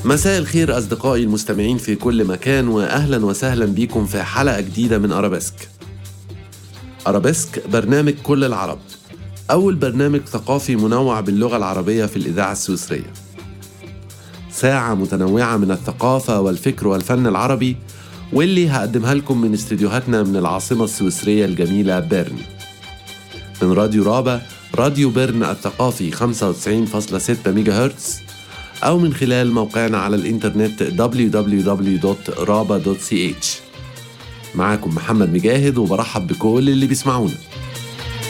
مساء الخير أصدقائي المستمعين في كل مكان وأهلا وسهلا بكم في حلقة جديدة من أرابيسك أرابيسك برنامج كل العرب أول برنامج ثقافي منوع باللغة العربية في الإذاعة السويسرية ساعة متنوعة من الثقافة والفكر والفن العربي واللي هقدمها لكم من استديوهاتنا من العاصمة السويسرية الجميلة بيرن من راديو رابا راديو بيرن الثقافي 95.6 ميجا هرتز أو من خلال موقعنا على الإنترنت www.raba.ch معاكم محمد مجاهد وبرحب بكل اللي بيسمعونا